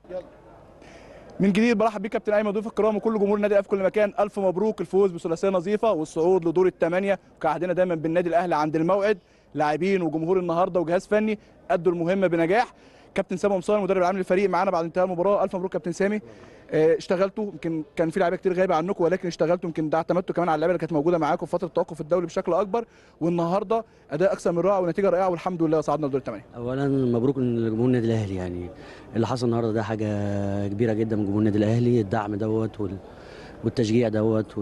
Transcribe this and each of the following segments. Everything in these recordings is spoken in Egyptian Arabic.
من جديد برحب بيك كابتن ايمن ضيوف الكرام وكل جمهور النادي الاهلي في كل مكان الف مبروك الفوز بثلاثيه نظيفه والصعود لدور الثمانيه وكعهدنا دايما بالنادي الاهلي عند الموعد لاعبين وجمهور النهارده وجهاز فني ادوا المهمه بنجاح كابتن سامي مصطفى المدرب العام للفريق معانا بعد انتهاء المباراه الف مبروك كابتن سامي آه، اشتغلتوا يمكن كان في لعيبه كتير غايبه عنكم ولكن اشتغلتوا يمكن ده اعتمدتوا كمان على اللعيبه اللي كانت موجوده معاكم في فتره التوقف الدولي بشكل اكبر والنهارده اداء اكثر من رائع ونتيجه رائعه والحمد لله صعدنا لدور الثمانيه اولا مبروك لجمهور النادي الاهلي يعني اللي حصل النهارده ده حاجه كبيره جدا من جمهور النادي الاهلي الدعم دوت وال والتشجيع دوت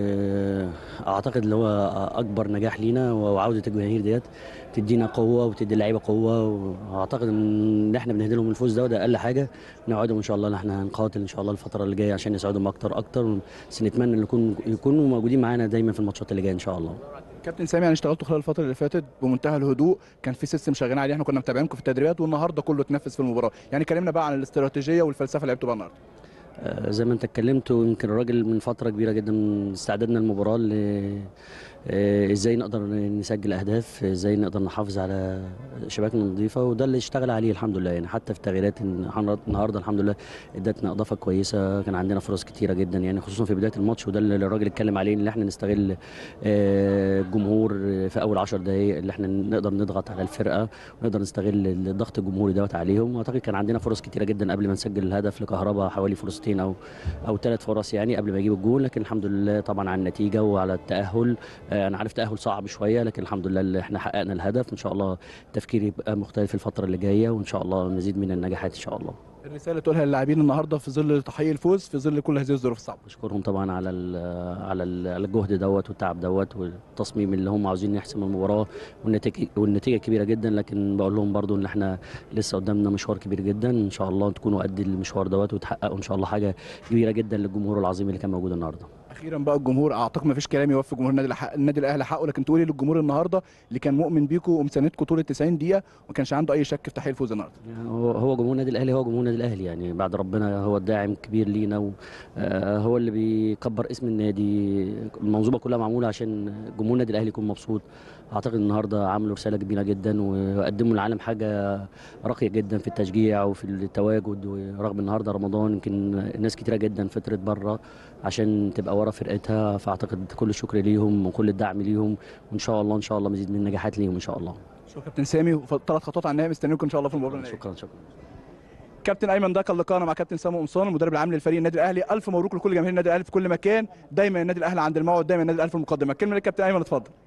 واعتقد اللي هو اكبر نجاح لينا وعوده الجماهير ديت تدينا قوه وتدي اللعيبه قوه واعتقد ان احنا بنهدي لهم الفوز ده وده اقل حاجه نوعدهم ان شاء الله ان احنا هنقاتل ان شاء الله الفتره اللي جايه عشان نساعدهم اكتر اكتر بس نتمنى ان يكون يكونوا موجودين معانا دايما في الماتشات اللي جايه ان شاء الله كابتن سامي يعني اشتغلتوا خلال الفتره اللي فاتت بمنتهى الهدوء كان في سيستم شغالين عليه احنا كنا متابعينكم في التدريبات والنهارده كله اتنفذ في المباراه يعني كلمنا بقى عن الاستراتيجيه والفلسفه اللي لعبتوا بقى النهارده آه، زي ما انت اتكلمت ويمكن الراجل من فتره كبيره جدا استعدادنا المباراه اللي آه، ازاي نقدر نسجل اهداف ازاي نقدر نحافظ على شباكنا نظيفه وده اللي اشتغل عليه الحمد لله يعني حتى في تغييرات النهارده الحمد لله ادتنا اضافه كويسه كان عندنا فرص كتيره جدا يعني خصوصا في بدايه الماتش وده اللي الراجل اتكلم عليه ان احنا نستغل آه، الجمهور في اول 10 دقائق اللي احنا نقدر نضغط على الفرقه ونقدر نستغل الضغط الجمهوري دوت عليهم واعتقد كان عندنا فرص كتيره جدا قبل ما نسجل الهدف لكهرباء حوالي فرصتين او او ثلاث فرص يعني قبل ما يجيب الجول لكن الحمد لله طبعا على النتيجه وعلى التاهل آه، انا عارف تاهل صعب شويه لكن الحمد لله اللي احنا حققنا الهدف ان شاء الله التفكير يبقى مختلف الفتره اللي جايه وان شاء الله مزيد من النجاحات ان شاء الله الرساله اللي تقولها للاعبين النهارده في ظل تحقيق الفوز في ظل كل هذه الظروف الصعبه بشكرهم طبعا على ال على ال على الجهد دوت والتعب دوت والتصميم اللي هم عاوزين يحسموا المباراه والنتيجه والنتيجه كبيره جدا لكن بقول لهم برضو ان احنا لسه قدامنا مشوار كبير جدا ان شاء الله تكونوا قد المشوار دوت وتحققوا ان شاء الله حاجه كبيره جدا للجمهور العظيم اللي كان موجود النهارده اخيرا بقى الجمهور اعتقد ما فيش كلام يوفي جمهور النادي الح- النادي الاهلي حقه لكن تقولي للجمهور النهارده اللي كان مؤمن بيكم ومساندكم طول ال 90 دقيقه وما كانش عنده اي شك في تحقيق الفوز النهارده يعني هو هو جمهور النادي الاهلي هو جمهور النادي الاهلي يعني بعد ربنا هو الداعم الكبير لينا وهو اللي بيكبر اسم النادي المنظومه كلها معموله عشان جمهور النادي الاهلي يكون مبسوط اعتقد النهارده عملوا رساله كبيره جدا وقدموا للعالم حاجه راقيه جدا في التشجيع وفي التواجد ورغم النهارده رمضان يمكن ناس كتيره جدا فترت بره عشان تبقى ورا فرقتها فاعتقد كل الشكر ليهم وكل الدعم ليهم وان شاء الله ان شاء الله مزيد من النجاحات ليهم ان شاء الله شكرا كابتن سامي وثلاث خطوات على النهائي مستنيكم ان شاء الله في المباراه النهائيه شكرا شكرا كابتن ايمن ده كان لقاءنا مع كابتن سامي قمصان المدرب العام للفريق النادي الاهلي الف مبروك لكل جماهير النادي الاهلي في كل مكان دايما النادي الاهلي عند الموعد دايما النادي الاهلي في المقدمه كلمه للكابتن ايمن اتفضل